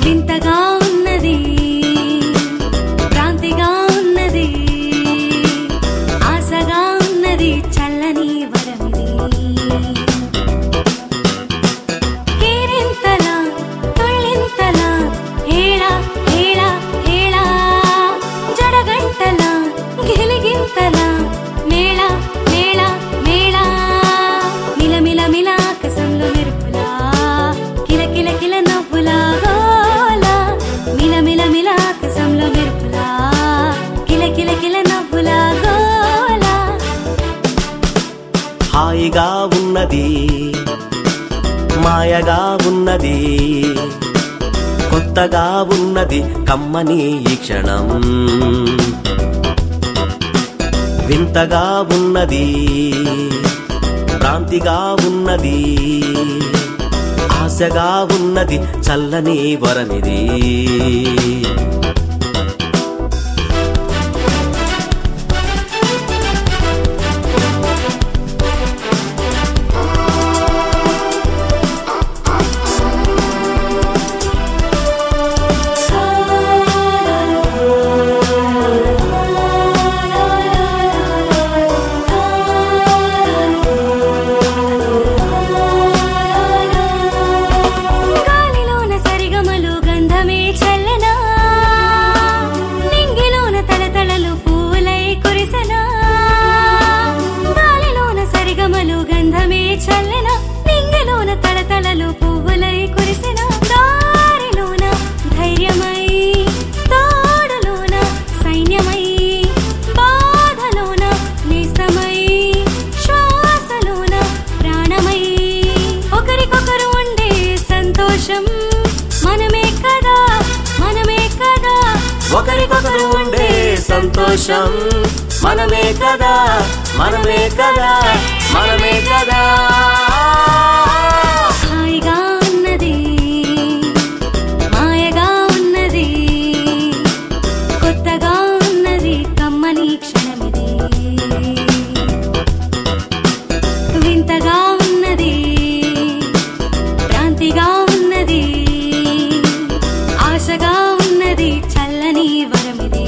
వింతగా ఉన్నది భ్రాంతిగా ఉన్నది ఆశగా ఉన్నది చల్లని వరమిది కేరింతలా తొళ్ళింతలా హేళ హేళ హేళ జడగంటలా గిలిగింతలా మేళ మేళ మేళ మిల మిల మిల ఆకాశంలో మెరుపులా కిల కిల కిల నవ్వులా గోలా మిల మిల మిల ఆకాశంలో మెరుపులా కిల కిల కిల నవ్వులా గోలా హాయిగా ఉన్నది మాయగా ఉన్నది కొత్తగా ఉన్నది కమ్మని ఈ క్షణం వింతగా ఉన్నది భ్రాంతిగా ఉన్నది ఆశగా ఉన్నది చల్లని వరమిది గాలిలోన సరిగమలు గంధమే చల్లనా నింగిలోన తలతలలు పూలై కురిసనా గాలిలోన సరిగమలు గంధమే చల్లనా నింగిలోన తలతలలు పువ్వులై కురిసెనా దారిలోన ధైర్యమై తోడులోన సైన్యమై బాధలోన నేస్తమై శ్వాసలోన ప్రాణమై ఒకరికొకరు ఉండే సంతోషం మనమే కదా మనమే కదా ఒకరికొకరు ఉండే సంతోషం మనమే కదా మనమే కదా మనమే కదా హాయిగా ఉన్నది మాయగా ఉన్నది కొత్తగా ఉన్నది కమ్మని క్షణమిది వింతగా ఉన్నది భ్రాంతిగా ఉన్నది ఆశగా ఉన్నది చల్లని వరమిది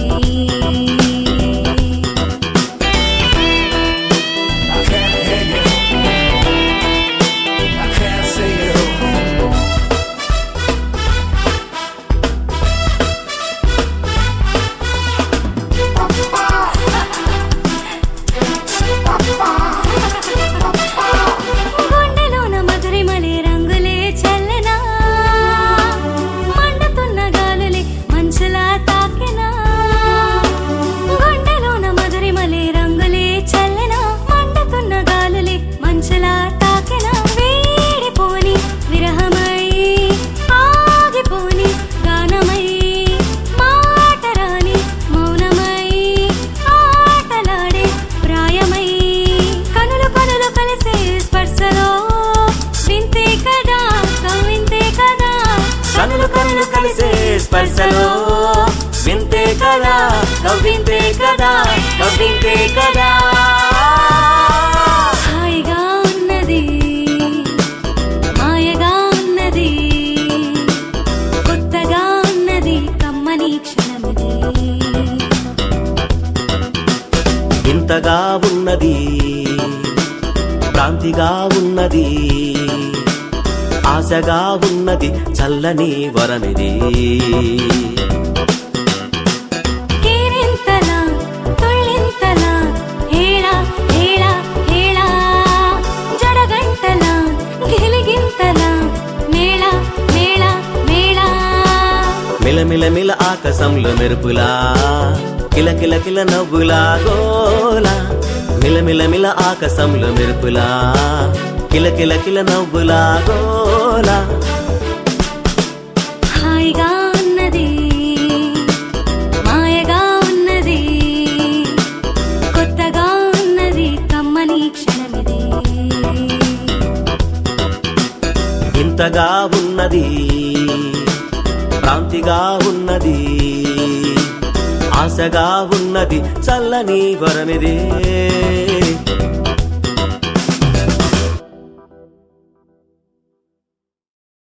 I can't hear you. I can't see you. గుండెలోన మధురిమలే రంగులే చల్లనా మండుతున్న గాలులే మంచులా తాకెనా గుండెలోన మధురిమలే రంగులే చల్లనా మండుతున్న గాలులే మంచులా తాకెనా వేడిపోని విరహమై ఆగిపోని గానమై మాటరాని మౌనమై ఆటలాడే ప్రాయమై కనులు కనులు కలిసే స్పర్శలో వింతే కదా కవింతే కదా కనులు కనులు కలిసే స్పర్శలో వింతే కదా కవ్వింతే కదా కవ్వింతే కదా హాయిగా ఉన్నది మాయగా ఉన్నది కొత్తగా ఉన్నది కమ్మని క్షణమిది ఇంతగా ఉన్నది భ్రాంతిగా ఉన్నది ఆశగా ఉన్నది చల్లని వరమిది కేరింతలా తొళ్ళింతలా హేళ హేళ హేళ జడగంటలా గిలిగింతలా మేళ మేళ మేళ మిలమిల మిల ఆకాశంలో మెరుపులా కిల కిల కిల నవ్వులా గోలా మిలమిల మిల ఆకాశంలో మెరుపులా కిల కిల కిల నవ్వులా గోలా హాయిగా ఉన్నది మాయగా ఉన్నది కొత్తగా ఉన్నది కమ్మని క్షణమిది ఇంతగా ఉన్నది భ్రాంతిగా ఉన్నది ఆశగా ఉన్నది చల్లని వరమిదే